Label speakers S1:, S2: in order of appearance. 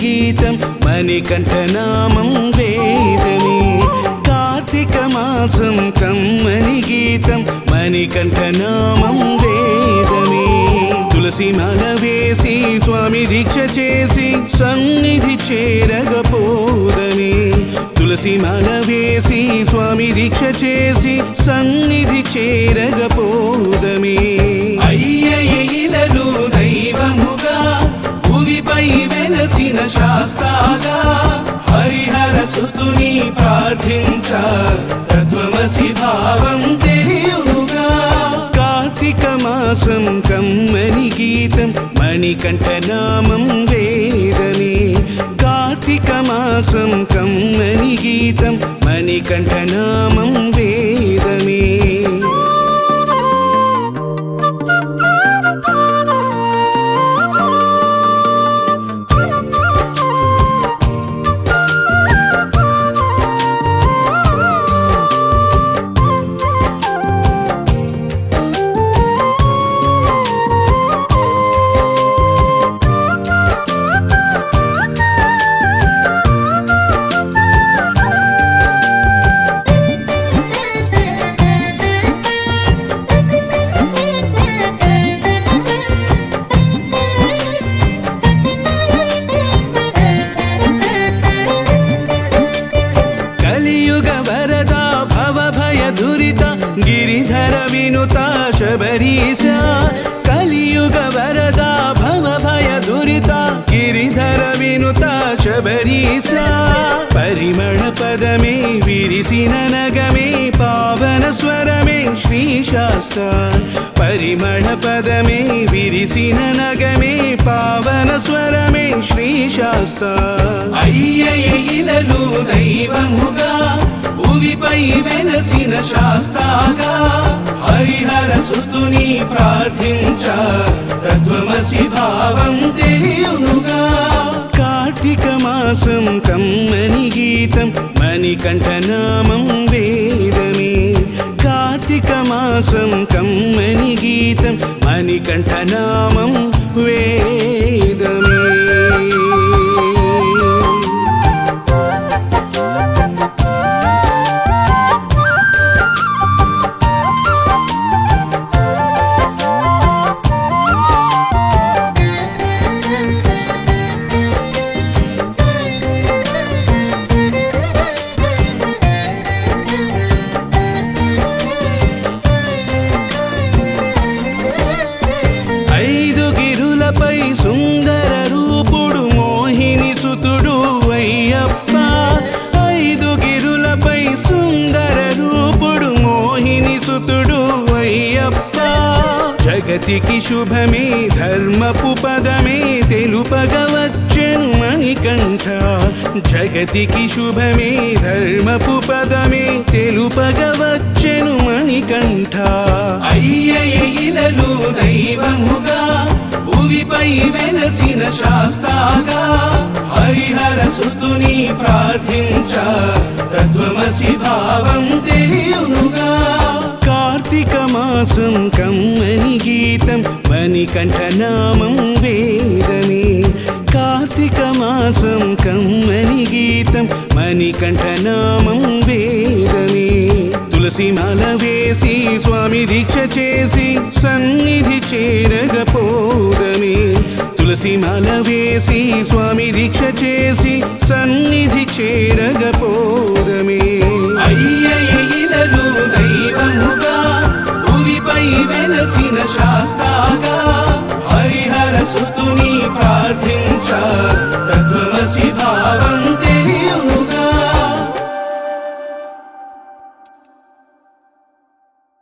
S1: గీతం మణికంఠనామం వేదమే కార్తీక మాసం కమ్మని గీతం మణికంఠనామం వేదమే తులసి మాల వేసి స్వామి దీక్ష చేసి సన్నిధి చేరగపోదమే తులసి మాల వేసి స్వామి దీక్ష చేసి సన్నిధి చేరగపోదమే అయ్యయిలలు దైవముగా భువిపై వెలసిన శాస్తాగా హరిహర సుతుని ప్రార్థించ తత్వమసి భావం తెలియుగా కార్తీక మాసం కమ్మని గీతం మణికంఠనామం వేదమే కార్తీక మాసం కమ్మని గీతం మణికంఠనామం వేదమే కలియుగ వరద భవ భయ దురిత గిరిధర వినుత శబరీశ కలియుగ వరద భవ భయ దురిత గిరిధర వినుత శబరీశ పరిమళ పదమే విరిసిన నగమే పావన స్వరమే శ్రీ శాస్త పరిమళ పదమే విరిసిన నగమే పావన స్వరమే శ్రీ శాస్త అయ్యయిలలు దైవముగా భువిపై వెలసిన శాస్తాగా హరిహర సుతుని ప్రార్థించ తత్వమసి భావం తెలియునుగా కార్తీక మాసం కమ్మని గీతం మణికంఠనామం వేదమే కార్తీక మాసం కమ్మని గీతం మణికంఠనామం వేదమే ఐదు గిరులపై సుందర రూపుడు మోహిని సుతుడు అయ్యప్ప ఐదు గిరులపై సుందర రూపుడు మోహిని సుతుడు అయ్యప్ప జగతికి శుభమే ధర్మపు పదమే తెలుపగవచ్చెను మణికంఠ జగతికి శుభమే ధర్మపు పదమే తెలుపగవచ్చెను మణికంఠ అయ్యయిలలు దైవముగా భువిపై వెలసిన శాస్తాగా హరిహర సుతుని ప్రార్థించ తత్వమసి భావం తెలియునుగా కార్తీక మాసం కమ్మని గీతం మణికంఠనామం వేదమే కార్తీక మాసం కమ్మని గీతం మణికంఠనామం వేదమే తులసి మాల వేసి స్వామి దీక్ష చేసి సన్నిధి చేరగపోదమే తులసి మాల వేసి స్వామి దీక్ష చేసి సన్నిధి చేరగపోదమే అయ్య